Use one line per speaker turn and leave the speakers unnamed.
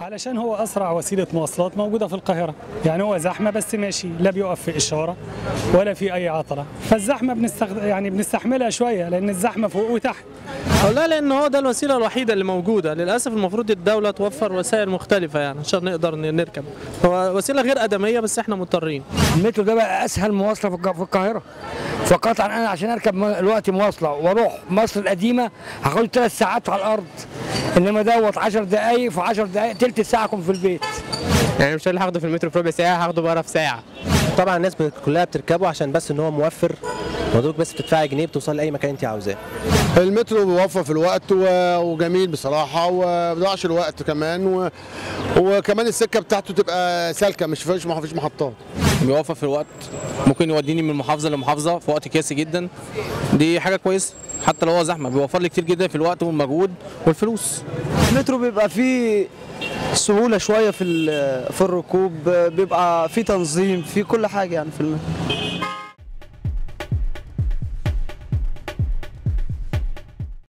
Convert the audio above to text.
علشان هو اسرع وسيله مواصلات موجوده في القاهره يعني هو زحمه بس ماشي لا بيقف في اشاره ولا في اي عطله فالزحمه بنستخد... يعني بنستحملها شويه لان الزحمه فوق وتحت
لا لان هو ده الوسيله الوحيده اللي موجوده للاسف المفروض الدوله توفر وسائل مختلفه يعني عشان نقدر ن- نركب هو وسيله غير ادميه بس احنا مضطرين
المترو ده بقى اسهل مواصله في الق- في القاهره فقطعا انا عشان اركب م- الوقت مواصله واروح مصر القديمه هاخد ثلاث ساعات على الارض انما دوت 10 دقائق في 10 دقائق تلت ساعه اكون في البيت
يعني مش اللي هاخده في المترو في ربع ساعه هاخده بره في ساعه
طبعا الناس بت- كلها بتركبه عشان بس ان هو موفر ودوك بس بتدفعي جنيه بتوصل لاي مكان انت عاوزاه
المترو بيوفر في الوقت و- وجميل بصراحه وما بيضيعش الوقت كمان و... وكمان السكه بتاعته تبقى سالكه مش فيش ما فيش محطات
بيوفر في الوقت ممكن يوديني من محافظه لمحافظه في وقت قياسي جدا دي حاجه كويسه حتى لو هو زحمه بيوفر لي كتير جدا في الوقت والمجهود والفلوس
المترو بيبقى فيه سهولة شوية في ال- في الركوب بيبقى فيه تنظيم فيه كل حاجة يعني في المترو